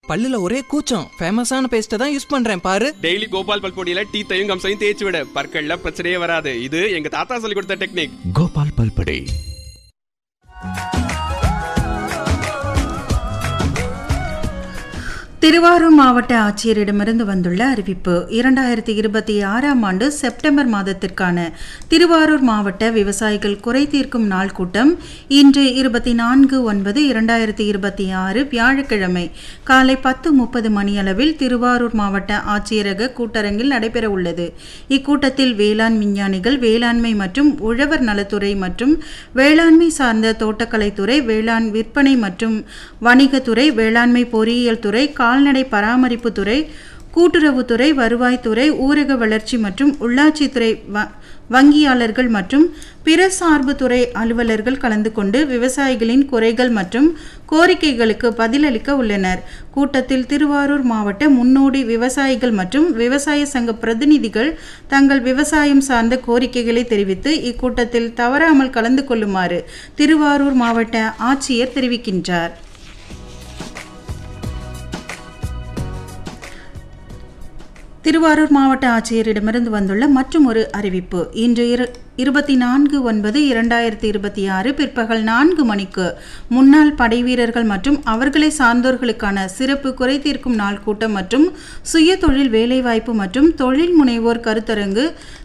பல்லுல ஒரே கூச்சம் ஃபேமஸான பேஸ்ட்டை தான் யூஸ் பண்றேன் பாரு டெய்லி கோபால் பல்பொடியில டீத்தையும் கம்சையும் தேய்ச்சி விட பற்கள்ல பிரச்சனையே வராது இது எங்க தாத்தா சொல்லி கொடுத்த டெக்னிக் கோபால் பல்படே திருவாரூர் மாவட்ட ஆட்சியரிடமிருந்து வந்துள்ள அறிவிப்பு இரண்டாயிரத்தி இருபத்தி ஆறாம் ஆண்டு செப்டம்பர் மாதத்திற்கான திருவாரூர் மாவட்ட விவசாயிகள் குறை தீர்க்கும் நாள் கூட்டம் இன்று இருபத்தி நான்கு ஒன்பது இரண்டாயிரத்தி இருபத்தி ஆறு வியாழக்கிழமை காலை பத்து முப்பது மணியளவில் திருவாரூர் மாவட்ட ஆட்சியரக கூட்டரங்கில் நடைபெற உள்ளது இக்கூட்டத்தில் வேளாண் விஞ்ஞானிகள் வேளாண்மை மற்றும் உழவர் நலத்துறை மற்றும் வேளாண்மை சார்ந்த தோட்டக்கலைத்துறை வேளாண் விற்பனை மற்றும் வணிகத்துறை வேளாண்மை பொறியியல் துறை கால்நடை பராமரிப்பு துறை கூட்டுறவுத்துறை வருவாய்த்துறை ஊரக வளர்ச்சி மற்றும் உள்ளாட்சித்துறை வ வங்கியாளர்கள் மற்றும் பிற சார்பு துறை அலுவலர்கள் கலந்து கொண்டு விவசாயிகளின் குறைகள் மற்றும் கோரிக்கைகளுக்கு பதிலளிக்க உள்ளனர் கூட்டத்தில் திருவாரூர் மாவட்ட முன்னோடி விவசாயிகள் மற்றும் விவசாய சங்க பிரதிநிதிகள் தங்கள் விவசாயம் சார்ந்த கோரிக்கைகளை தெரிவித்து இக்கூட்டத்தில் தவறாமல் கலந்து கொள்ளுமாறு திருவாரூர் மாவட்ட ஆட்சியர் தெரிவிக்கின்றார் திருவாரூர் மாவட்ட ஆட்சியரிடமிருந்து வந்துள்ள மற்றும் ஒரு அறிவிப்பு இன்று இரு இருபத்தி நான்கு ஒன்பது இரண்டாயிரத்தி இருபத்தி ஆறு பிற்பகல் நான்கு மணிக்கு முன்னாள் படைவீரர்கள் மற்றும் அவர்களை சார்ந்தோர்களுக்கான சிறப்பு குறை தீர்க்கும் நாள் கூட்டம் மற்றும் சுய தொழில் வேலைவாய்ப்பு மற்றும் தொழில் முனைவோர் கருத்தரங்கு